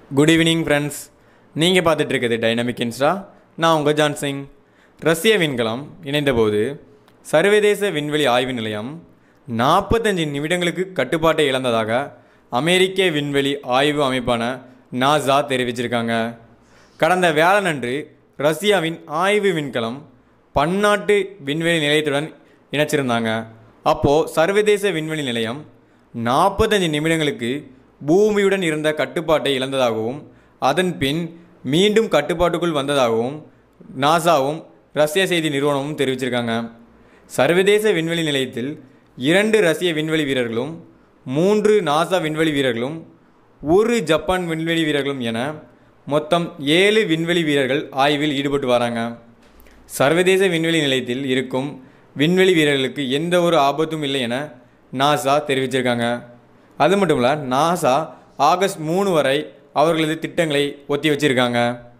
good evening friends நீங்கள் பார்த்துட்டு இருக்கிறது டைனமிக் இன்ஸ்டா நான் உங்கள் ஜான் சிங் ரஷ்ய விண்கலம் இணைந்தபோது சர்வதேச விண்வெளி ஆய்வு நிலையம் நாற்பத்தஞ்சு நிமிடங்களுக்கு கட்டுப்பாட்டை இழந்ததாக அமெரிக்க விண்வெளி ஆய்வு அமைப்பான நாசா தெரிவிச்சிருக்காங்க கடந்த வியாழனன்று ரஷ்யாவின் ஆய்வு விண்கலம் பன்னாட்டு விண்வெளி நிலையத்துடன் இணைச்சிருந்தாங்க அப்போது சர்வதேச விண்வெளி நிலையம் நாற்பத்தஞ்சு நிமிடங்களுக்கு பூமியுடன் இருந்த கட்டுப்பாட்டை இழந்ததாகவும் அதன் பின் மீண்டும் கட்டுப்பாட்டுக்குள் வந்ததாகவும் நாசாவும் ரஷ்ய செய்தி நிறுவனமும் தெரிவிச்சிருக்காங்க சர்வதேச விண்வெளி நிலையத்தில் இரண்டு ரஷ்ய விண்வெளி வீரர்களும் மூன்று நாசா விண்வெளி வீரர்களும் ஒரு ஜப்பான் விண்வெளி வீரர்களும் என மொத்தம் ஏழு விண்வெளி வீரர்கள் ஆய்வில் ஈடுபட்டு வராங்க சர்வதேச விண்வெளி நிலையத்தில் இருக்கும் விண்வெளி வீரர்களுக்கு எந்த ஒரு ஆபத்தும் இல்லை என நாசா தெரிவிச்சிருக்காங்க அது மட்டும் இல்லை நாசா ஆகஸ்ட் மூணு வரை அவர்களது திட்டங்களை ஒத்தி வச்சிருக்காங்க